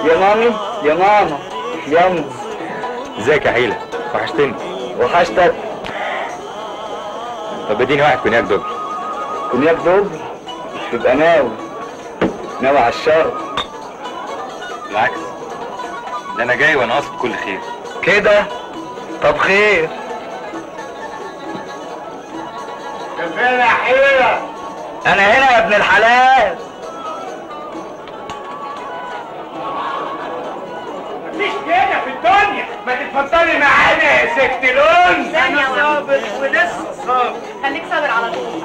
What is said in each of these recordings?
يا مامي يا ماما يما ازيك يا حيلة وحشتني وحشتك طب اديني واحد كونياك دبل كونياك دبل تبقى ناوي ناوي على الشر بالعكس ده انا جاي وانا قاصد كل خير كده طب خير فين يا حيلة انا هنا يا ابن الحلال مفيش كده في الدنيا ما تتفضلي معانا يا ست لون ثانية واحدة. صابر ولسه صابر خليك صابر على طول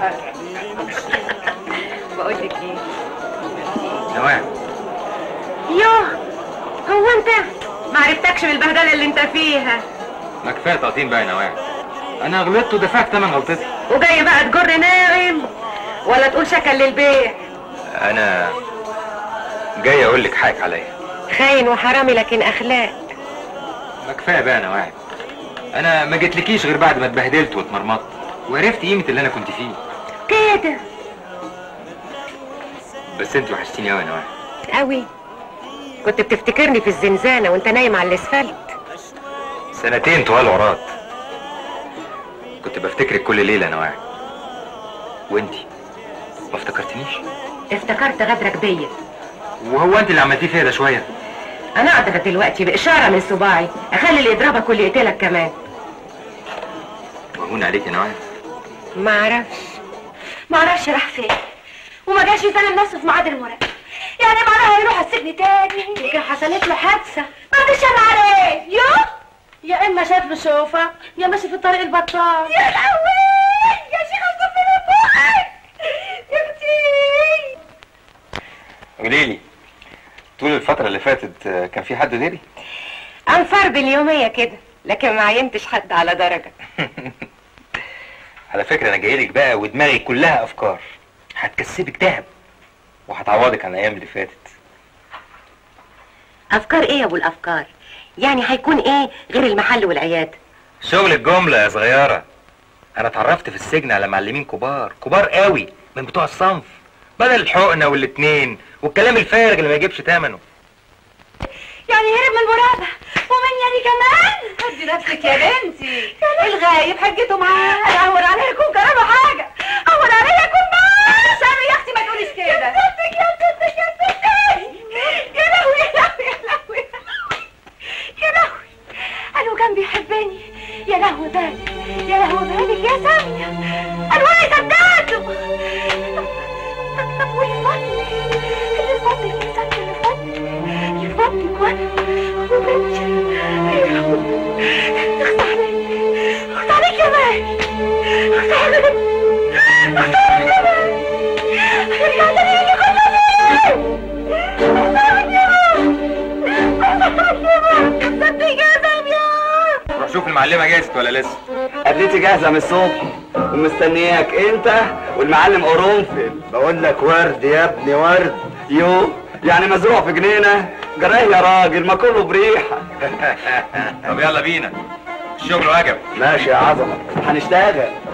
بقول لك ايه نواة يوه هو انت ما عرفتكش بالبهدله اللي انت فيها ما كفايه تقطيم بقى يا نواة انا غلطت ودفعت ثمن غلطتي وجاي بقى تجر ناعم ولا تقول شكل للبيع انا جاي اقول لك حقك عليا خاين وحرامي لكن اخلاق ما كفايه بقى يا نواة انا ما جيتلكيش غير بعد ما اتبهدلت واتمرمطت وعرفت قيمه اللي انا كنت فيه كده بس انت وحشتيني قوي يا نواة قوي كنت بتفتكرني في الزنزانه وانت نايم على الاسفلت سنتين طوال ورات كنت بفتكرك كل ليله يا نواة وانتي ما افتكرتنيش افتكرت غدرك بيا وهو انت اللي عملتيه فيا ده شويه انا اقدر دلوقتي باشاره من صباعي اخلي اللي يضربك واللي يقتلك كمان وهون عليك يا نواة ما اعرفش ما اعرفش راح فين وما جاش يسلم نفسه في ميعاد المراقبة يعني معناها يروح السجن تاني يمكن حصلت له حادثة بعد الشر عليه يو يا اما شاف له شوفة يا ماشي في الطريق البطال يا لهوي يا شيخ اصطفي بوقك يا اختي قولي لي طول الفترة اللي فاتت آه، كان في حد غيري؟ انفر باليوميه كده لكن ما عينتش حد على درجه على فكرة أنا جاي لك بقى ودماغي كلها أفكار هتكسبك دهب وهتعوضك عن الأيام اللي فاتت افكار ايه يا ابو الافكار يعني هيكون ايه غير المحل والعياده شغل الجملة يا صغيرة أنا اتعرفت في السجن على معلمين كبار كبار قوي من بتوع الصنف بدل الحقنة والاتنين والكلام الفارغ اللي ما يجيبش تمنه يعني هرب من المراقبة ومن يعني كمان هدي نفسك يا بنتي الغايب حجته معاه اهون عليه يكون كلامه حاجة اهون عليه يكون معاه سامي يا اختي ما تقوليش كده يا ستك يا ستك يا ستك يا لهوي يا لهوي يا لهوي يا لهوي قالوا كان بيحبني يا لهوي بالك يا لهوي بالك يا سامية قالوا انا صدقته طب طب ويفضل اللي يفضل يا سامية يفضل يفضل وانا وبنتي يا لهوي اخت عليك اخت عليك يا ماي اخت عليك اخت عليك يا ماي ارجع تاني يجي خلصني اخت عليك يا ماي اخت عليك يا ماي صدق يا سامية روح شوف المعلمة جاهزة ولا لسه قابلتي جاهزة من الصبح ومستنياك انت والمعلم قرنفل بقول لك ورد يا ابني ورد يو يعني مزروع في جنينة جراه يا راجل ما كله بريحة طب يلا بينا الشغل وجب ماشي يا عظمة هنشتغل